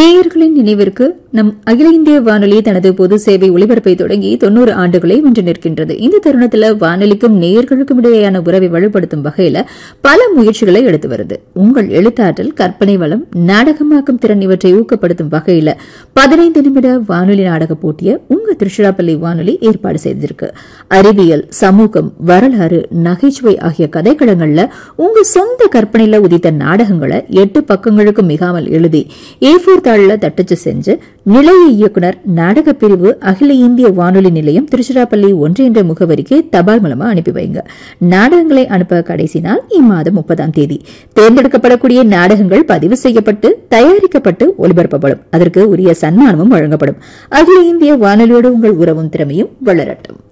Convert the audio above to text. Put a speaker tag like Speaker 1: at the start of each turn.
Speaker 1: நேயர்களின் நினைவிற்கு நம் அகில இந்திய வானொலி தனது பொது சேவை ஒலிபரப்பை தொடங்கி தொன்னூறு ஆண்டுகளை வென்று நிற்கின்றது இந்த தருணத்தில் வானொலிக்கும் நேயர்களுக்கும் இடையேயான உறவை வலுப்படுத்தும் வகையில பல முயற்சிகளை எடுத்து வருது உங்கள் எழுத்தாற்றல் கற்பனை வளம் நாடகமாக்கும் திறன் இவற்றை ஊக்கப்படுத்தும் வகையில பதினைந்து நிமிட வானொலி நாடக போட்டியை உங்க திருச்சிராப்பள்ளி வானொலி ஏற்பாடு செய்திருக்கு அறிவியல் சமூகம் வரலாறு நகைச்சுவை ஆகிய கதைக்களங்கள்ல உங்க சொந்த கற்பனையில உதித்த நாடகங்களை எட்டு பக்கங்களுக்கும் மிகாமல் எழுதி ஏ ஃபோர் தாளில் தட்டச்சு செஞ்சு நிலைய இயக்குனர் நாடக பிரிவு அகில இந்திய வானொலி நிலையம் திருச்சிராப்பள்ளி ஒன்று என்ற முகவரிக்கு தபால் மூலமா அனுப்பி வைங்க நாடகங்களை அனுப்ப கடைசி நாள் இம்மாதம் முப்பதாம் தேதி தேர்ந்தெடுக்கப்படக்கூடிய நாடகங்கள் பதிவு செய்யப்பட்டு தயாரிக்கப்பட்டு ஒலிபரப்பப்படும் அதற்கு உரிய சன்மானமும் வழங்கப்படும் அகில இந்திய வானொலியோடு உங்கள் உறவும் திறமையும் வளரட்டும்